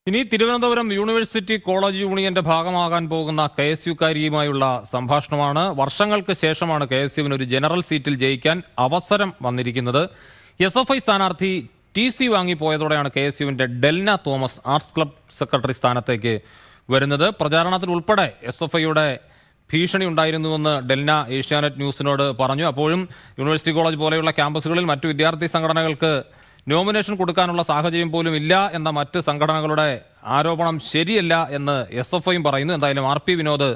ഇനി Thiruvananthapuram university college യൂണിയന്റെ ഭാഗമാകാൻ പോകുന്ന കെ എസ് യുക്കാരിയുമായുള്ള സംഭാഷണമാണ് വർഷങ്ങൾക്ക് ശേഷമാണ് കെ എസ് യുവിന് ഒരു ജനറൽ സീറ്റിൽ ജയിക്കാൻ അവസരം വന്നിരിക്കുന്നത് എസ് എഫ് ഐ സ്ഥാനാർത്ഥി ടി സി വാങ്ങിപ്പോയതോടെയാണ് കെ എസ് യുവിന്റെ Delna Thomas arts club secretary സ്ഥാനത്തേക്ക് വരുന്നത് പ്രചാരണത്തിൽ ഉൾപ്പെടെ എസ് എഫ് ഐയുടെ ഭീഷണി ഉണ്ടായിരുന്നുവെന്ന് ഡെൽന ഏഷ്യാനെറ്റ് ന്യൂസിനോട് പറഞ്ഞു അപ്പോഴും യൂണിവേഴ്സിറ്റി കോളേജ് പോലെയുള്ള ക്യാമ്പസുകളിൽ മറ്റു വിദ്യാർത്ഥി സംഘടനകൾക്ക് നോമിനേഷൻ കൊടുക്കാനുള്ള സാഹചര്യം പോലും ഇല്ല എന്ന മറ്റ് സംഘടനകളുടെ ആരോപണം ശരിയല്ല എന്ന് എസ് എഫ് ഐയും പറയുന്നു എന്തായാലും ആർ പി വിനോദ്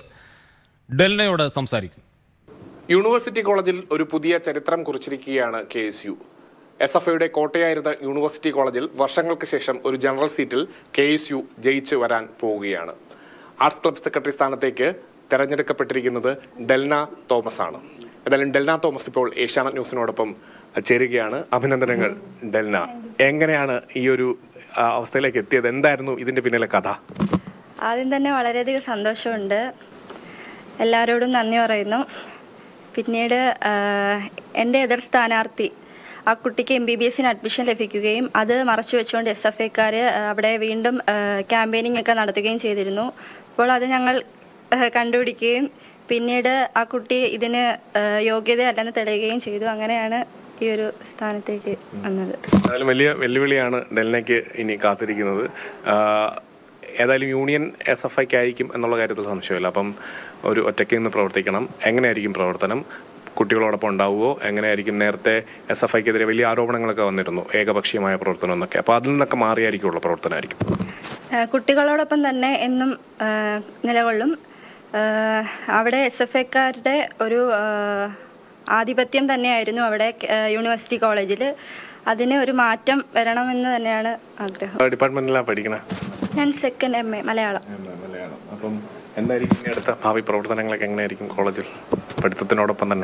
ഡെൽനയോട് സംസാരിക്കുന്നു യൂണിവേഴ്സിറ്റി കോളേജിൽ ഒരു പുതിയ ചരിത്രം കുറിച്ചിരിക്കുകയാണ് K S U S F ഐയുടെ കോട്ടയായിരുന്ന യൂണിവേഴ്സിറ്റി കോളേജിൽ വർഷങ്ങൾക്ക് ശേഷം ഒരു ജനറൽ സീറ്റിൽ കെ എസ് യു ജയിച്ചു വരാൻ പോവുകയാണ് ആർട്സ് ക്ലബ് സെക്രട്ടറി സ്ഥാനത്തേക്ക് തെരഞ്ഞെടുക്കപ്പെട്ടിരിക്കുന്നത് ഡെൽന തോമസ് ആണ് ഏതായാലും ഡെൽന തോമസ് ഇപ്പോൾ ഏഷ്യാനെറ്റ് ന്യൂസിനോടൊപ്പം ചേരുകയാണ് അഭിനന്ദനങ്ങൾ ഡെൽന എങ്ങനെയാണ് ഈ ഒരു ആ, അവസ്ഥയിലേക്ക് എത്തിയത് എന്തായിരുന്നു ഇതിന്റെ പിന്നിലെ കഥ ആദ്യം തന്നെ വളരെയധികം സന്തോഷമുണ്ട് എല്ലാവരോടും നന്ദി പറയുന്നു പിന്നീട് ആഹ്, എൻ്റെ എതിർ സ്ഥാനാർത്ഥി ആ കുട്ടിക്ക് എം ബി ബി എസിന് അഡ്മിഷൻ ലഭിക്കുകയും അത് മറച്ചു വെച്ചുകൊണ്ട് എസ് എഫ് ഐക്കാർ അവിടെ വീണ്ടും ക്യാമ്പയിനിങ് ഒക്കെ നടത്തുകയും ചെയ്തിരുന്നു അപ്പോൾ അത് ഞങ്ങൾ ആഹ്, കണ്ടുപിടിക്കുകയും പിന്നീട് ആ കുട്ടി ഇതിന് ആഹ്, യോഗ്യതയല്ലെന്ന് തെളിയുകയും ചെയ്തു അങ്ങനെയാണ് ഈ ഒരു സ്ഥാനത്തേക്ക് വന്നത് ഏതായാലും വലിയ വെല്ലുവിളിയാണ് ഡെൽനയ്ക്ക് ഇനി കാത്തിരിക്കുന്നത് ആഹ് ഏതായാലും യൂണിയൻ എസ് എഫ് ഐക്ക് ആയിരിക്കും എന്നുള്ള കാര്യത്തിൽ സംശയമില്ല അപ്പം ഒരു ഒറ്റയ്ക്ക് നിന്ന് പ്രവർത്തിക്കണം എങ്ങനെയായിരിക്കും പ്രവർത്തനം കുട്ടികളോടൊപ്പം ഉണ്ടാവുമോ എങ്ങനെയായിരിക്കും നേരത്തെ എസ് എഫ് ഐക്കെതിരെ വലിയ ആരോപണങ്ങളൊക്കെ വന്നിരുന്നു ഏകപക്ഷീയമായ പ്രവർത്തനം എന്നൊക്കെ അപ്പോൾ അതിൽ നിന്നൊക്കെ മാറിയായിരിക്കുമല്ലോ പ്രവർത്തനമായിരിക്കും ആഹ് കുട്ടികളോടൊപ്പം തന്നെ എന്നും ആഹ് നിലകൊള്ളും ആഹ് അവിടെ എസ് എഫ് ഐക്കാരുടെ ഒരു ആഹ് ആധിപത്യം തന്നെയായിരുന്നു അവിടെ ആഹ് യൂണിവേഴ്സിറ്റി കോളേജിൽ അതിന് ഒരു മാറ്റം വരണമെന്ന് തന്നെയാണ് ആഗ്രഹം ഡിപ്പാർട്ട്മെന്റിലാണ് പഠിക്കണേ ഞാൻ second M A Malayalam Malayalam അപ്പം എന്തായിരിക്കും ഇനി അടുത്ത ഭാവി പ്രവർത്തനങ്ങളൊക്കെ എങ്ങനെയായിരിക്കും കോളേജിൽ പഠിത്തത്തിനോടൊപ്പം തന്നെ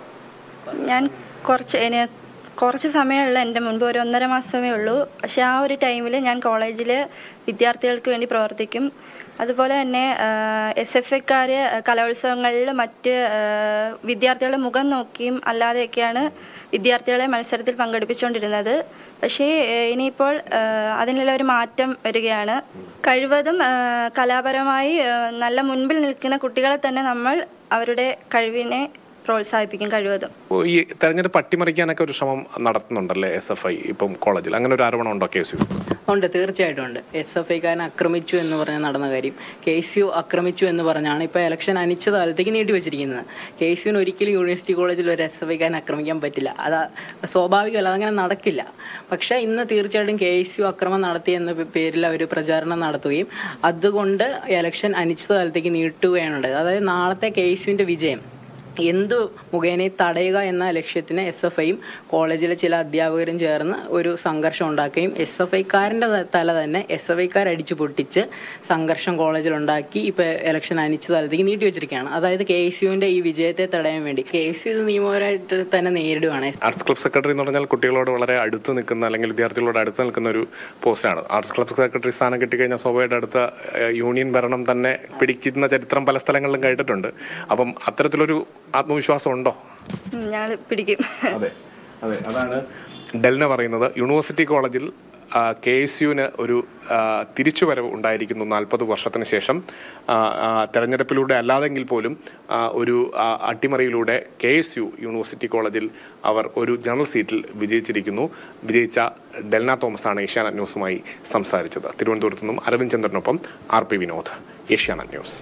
ഞാൻ കുറച്ച് ഇനി കുറച്ച് സമയമുള്ള എൻ്റെ മുൻപ് ഒരു ഒന്നര മാസമേ ഉള്ളൂ പക്ഷേ ആ ഒരു ടൈമിൽ ഞാൻ കോളേജിൽ വിദ്യാർത്ഥികൾക്ക് വേണ്ടി പ്രവർത്തിക്കും അതുപോലെ തന്നെ എസ് എഫ് ഐക്കാർ കലോത്സവങ്ങളിൽ മറ്റ് ആഹ്, വിദ്യാർത്ഥികളുടെ മുഖം നോക്കിയും അല്ലാതെയൊക്കെയാണ് വിദ്യാർത്ഥികളെ മത്സരത്തിൽ പങ്കെടുപ്പിച്ചുകൊണ്ടിരുന്നത് പക്ഷേ ഏഹ്, ഇനിയിപ്പോൾ ആഹ്, അതിനുള്ള ഒരു മാറ്റം വരികയാണ് കഴിവതും ആഹ്, കലാപരമായി ആഹ്, നല്ല മുൻപിൽ നിൽക്കുന്ന കുട്ടികളെ തന്നെ നമ്മൾ അവരുടെ കഴിവിനെ പ്രോത്സാഹിപ്പിക്കും കഴിവതും അപ്പോൾ ഈ തെരഞ്ഞെടുപ്പ് അട്ടിമറിക്കാനൊക്കെ ഒരു ശ്രമം നടത്തുന്നുണ്ടല്ലേ എസ് എഫ് ഐ ഇപ്പം കോളേജിൽ അങ്ങനെ ഒരു ആരോപണം ഉണ്ടോ കെ എസ് യു ഉണ്ട് തീർച്ചയായിട്ടും ഉണ്ട് എസ് എഫ് ഐക്കാരൻ ആക്രമിച്ചു എന്ന് പറഞ്ഞ് നടന്ന കാര്യം കെ എസ് യു ആക്രമിച്ചു എന്ന് പറഞ്ഞാണ് ഇപ്പോൾ ഇലക്ഷൻ അനിശ്ചിതകാലത്തേക്ക് നീട്ടിവെച്ചിരിക്കുന്നത് കെ എസ് യുവിന് ഒരിക്കലും യൂണിവേഴ്സിറ്റി കോളേജിൽ ഒരു എസ് എഫ് ഐക്കാരൻ ആക്രമിക്കാൻ പറ്റില്ല അത് സ്വാഭാവികമല്ല അതങ്ങനെ നടക്കില്ല പക്ഷേ ഇന്ന് തീർച്ചയായിട്ടും കെ എസ് യു അക്രമം നടത്തി എന്ന പേ- പേരിൽ അവർ പ്രചാരണം നടത്തുകയും അതുകൊണ്ട് ഇലക്ഷൻ അനിശ്ചിതകാലത്തേക്ക് നീട്ടുകയാണ് ഉണ്ടായത് അതായത് നാളത്തെ കെ എസ് യുവിൻ്റെ വിജയം എന്തു മുഖേന തടയുക എന്ന ലക്ഷ്യത്തിന് എസ് എഫ് ഐയും കോളേജിലെ ചില അധ്യാപകരും ചേർന്ന് ഒരു സംഘർഷം ഉണ്ടാക്കുകയും എസ് എഫ് ഐക്കാരൻ്റെ തല തന്നെ എസ് എഫ് ഐക്കാർ അടിച്ചു പൊട്ടിച്ച് സംഘർഷം കോളേജിൽ ഉണ്ടാക്കി ഇപ്പോൾ ഇലക്ഷൻ അനിശ്ചിതകാലത്തേക്ക് നീട്ടി വെച്ചിരിക്കുകയാണ് അതായത് കെ എസ് യുവിൻ്റെ ഈ വിജയത്തെ തടയാൻ വേണ്ടി കെ എസ് യു ഇത് നിയമപരമായിട്ട് തന്നെ നേരിടുകയാണ് ആർട്സ് ക്ലബ് സെക്രട്ടറി എന്ന് പറഞ്ഞാൽ കുട്ടികളോട് വളരെ അടുത്ത് നിൽക്കുന്ന അല്ലെങ്കിൽ വിദ്യാർത്ഥികളോട് അടുത്ത് നിൽക്കുന്ന ഒരു പോസ്റ്റാണ് ആർട്സ് ക്ലബ് സെക്രട്ടറി സ്ഥാനം കിട്ടിക്കഴിഞ്ഞാൽ സ്വാഭാവികമായിട്ട് അടുത്ത ഏഹ്, യൂണിയൻ ഭരണം തന്നെ പിടിക്കുന്ന ചരിത്രം പല സ്ഥലങ്ങളിലും കേട്ടിട്ടുണ്ട് അപ്പം അത്തരത്തിലൊരു ആത്മവിശ്വാസം ഉണ്ടോ ഞങ്ങൾ പിടിക്കും അതെ അതെ അതാണ് ഡെൽന പറയുന്നത് യൂണിവേഴ്സിറ്റി കോളേജിൽ കെ എസ് യുവിന് ഒരു ആ, തിരിച്ചുവരവ് ഉണ്ടായിരിക്കുന്നു നാൽപ്പത് വർഷത്തിന് ശേഷം ആ, ആ, തെരഞ്ഞെടുപ്പിലൂടെ അല്ലാതെങ്കിൽ പോലും ആ, ഒരു ആ, അട്ടിമറിയിലൂടെ കെ എസ് യു യൂണിവേഴ്സിറ്റി കോളേജിൽ അവർ ഒരു ജനറൽ സീറ്റിൽ വിജയിച്ചിരിക്കുന്നു വിജയിച്ച ഡെൽന തോമസ് ആണ് ഏഷ്യാനെറ്റ് ന്യൂസുമായി സംസാരിച്ചത് തിരുവനന്തപുരത്ത് നിന്നും അരവിന്ദ് ചന്ദ്രനൊപ്പം R P Vinod Asianet news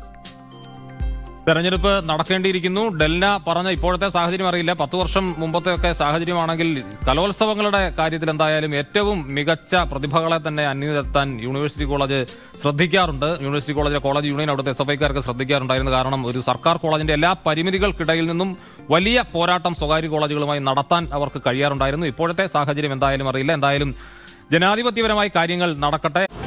തെരഞ്ഞെടുപ്പ് നടക്കേണ്ടിയിരിക്കുന്നു ഡെൽന പറഞ്ഞ ഇപ്പോഴത്തെ സാഹചര്യം അറിയില്ല പത്ത് വർഷം മുമ്പത്തെയൊക്കെ സാഹചര്യമാണെങ്കിൽ കലോത്സവങ്ങളുടെ കാര്യത്തിൽ എന്തായാലും ഏറ്റവും മികച്ച പ്രതിഭകളെ തന്നെ അന്യനിരത്താൻ യൂണിവേഴ്സിറ്റി കോളേജ് ശ്രദ്ധിക്കാറുണ്ട് യൂണിവേഴ്സിറ്റി കോളേജിലെ കോളേജ് യൂണിയൻ അവിടുത്തെ എസ് എഫ് ഐക്കാർക്ക് ശ്രദ്ധിക്കാറുണ്ടായിരുന്നു കാരണം ഒരു സർക്കാർ കോളേജിന്റെ എല്ലാ പരിമിതികൾക്കിടയിൽ നിന്നും വലിയ പോരാട്ടം സ്വകാര്യ കോളേജുകളുമായി നടത്താൻ അവർക്ക് കഴിയാറുണ്ടായിരുന്നു ഇപ്പോഴത്തെ സാഹചര്യം എന്തായാലും അറിയില്ല എന്തായാലും ജനാധിപത്യപരമായി കാര്യങ്ങൾ നടക്കട്ടെ